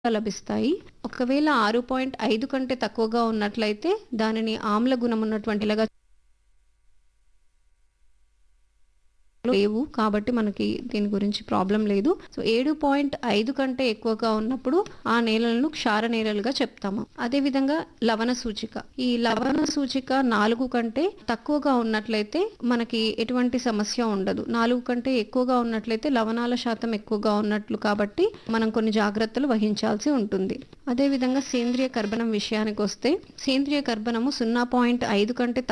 లభిస్తాయి. ఒకవేళ 6.5 కంటే తక్కువగా ఉన్నట్లయితే దానిని ఆమ్ల గుణం ఉన్నటువంటి నేలగా లేవు. కాబట్టి మనకి దీని గురించి ప్రాబ్లమ్ లేదు. సో 7.5 కంటే ఎక్కువగా ఉన్నప్పుడు ఆ నేలలను క్షార నేలలుగా చెప్తాము. అదేవిధంగా లవణ సూచిక. ఈ లవణ సూచిక 4 కంటే తక్కువగా ఉన్నట్లయితే మనకి ఎటువంటి సమస్య ఉండదు. 4 కంటే ఎక్కువగా ఉన్నట్లయితే లవణాల శాతం ఎక్కువగా ఉన్నట్లు కాబట్టి మనం కొన్ని జాగ్రత్తలు వహించాల్సి ఉంటుంది. అదేవిధంగా సేంద్రియ కర్బనం విషయానికొస్తే సేంద్రియ కర్బనము 0.5 కంటే